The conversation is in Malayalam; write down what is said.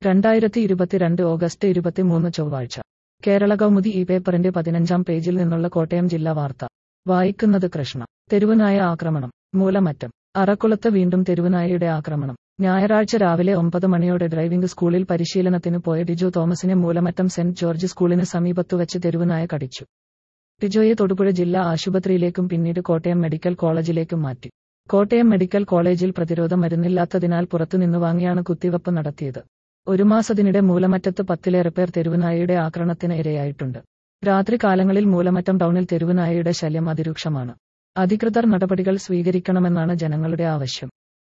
രണ്ടായിരത്തി ഇരുപത്തിരണ്ട് ഓഗസ്റ്റ് ഇരുപത്തിമൂന്ന് ചൊവ്വാഴ്ച കേരള കൗമുദി ഈ പേപ്പറിന്റെ പതിനഞ്ചാം പേജിൽ നിന്നുള്ള കോട്ടയം ജില്ലാ വാർത്ത വായിക്കുന്നത് കൃഷ്ണ തെരുവുനായ ആക്രമണം മൂലമറ്റം അറക്കുളത്ത് വീണ്ടും തെരുവുനായയുടെ ആക്രമണം ഞായറാഴ്ച രാവിലെ ഒമ്പത് മണിയോടെ ഡ്രൈവിംഗ് സ്കൂളിൽ പരിശീലനത്തിന് പോയ ഡിജോ തോമസിനെ മൂലമറ്റം സെന്റ് ജോർജ് സ്കൂളിന് സമീപത്തുവച്ച് തെരുവുനായ കടിച്ചു ഡിജോയെ തൊടുപുഴ ജില്ലാ ആശുപത്രിയിലേക്കും പിന്നീട് കോട്ടയം മെഡിക്കൽ കോളേജിലേക്കും മാറ്റി കോട്ടയം മെഡിക്കൽ കോളേജിൽ പ്രതിരോധ മരുന്നില്ലാത്തതിനാൽ പുറത്തുനിന്ന് വാങ്ങിയാണ് കുത്തിവെപ്പ് നടത്തിയത് ഒരു മാസത്തിനിടെ മൂലമറ്റത്ത് പത്തിലേറെ പേർ തെരുവുനായയുടെ ആക്രമണത്തിന് ഇരയായിട്ടുണ്ട് രാത്രി കാലങ്ങളിൽ മൂലമറ്റം ടൗണിൽ തെരുവുനായയുടെ ശല്യം അതിരൂക്ഷമാണ് അധികൃതർ നടപടികൾ സ്വീകരിക്കണമെന്നാണ് ജനങ്ങളുടെ ആവശ്യം